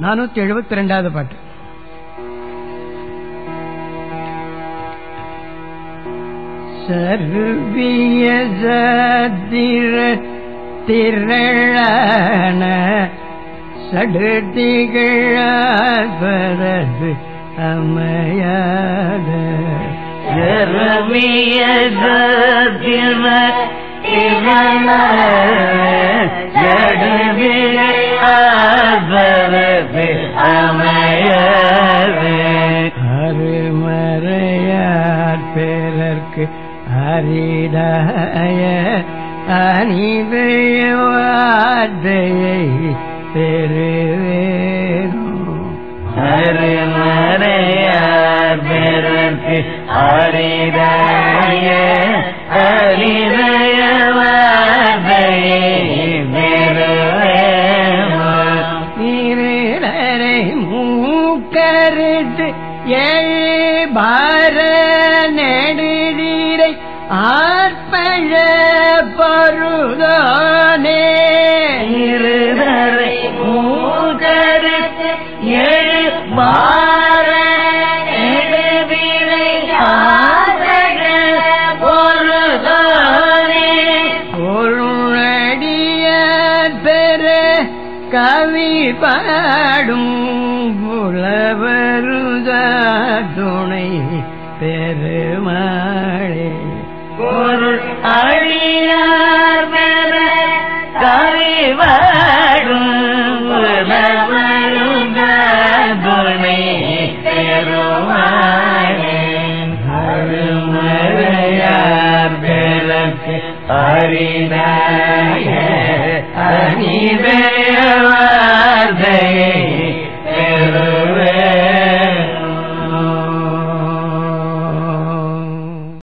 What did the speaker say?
நானூத்தி எழுபத்தி ரெண்டாவது பாட்டு சர்விய சதிர திரளான சடுதிகழாஸ்வரது அமையாத அருமறையார் பேரற்கு அரிதாய அனிதய வார்த்தையை பெறுவேனோ அருமறையார் பெருக்கு அரிதாய அரிதய வார்த்தையை பெறுவேனோ நீரரை மூக்கருத்து எழுபார நெடுநீரை ஆர்ப்பழ பருதோனே இருதரை மூகருக்கு எழு மாற எழுவிலை ஆதக பொருதோனே பொருளடிய பெற கவி பாடும் புலவருத துணை பெருமாளே பொருள் அழியார் பெற கவிவாடும் புலவருங்கதுணை பெருமாளே அருமறையார் பெறக்கு அரிதாய அனிதய வார்த்தையை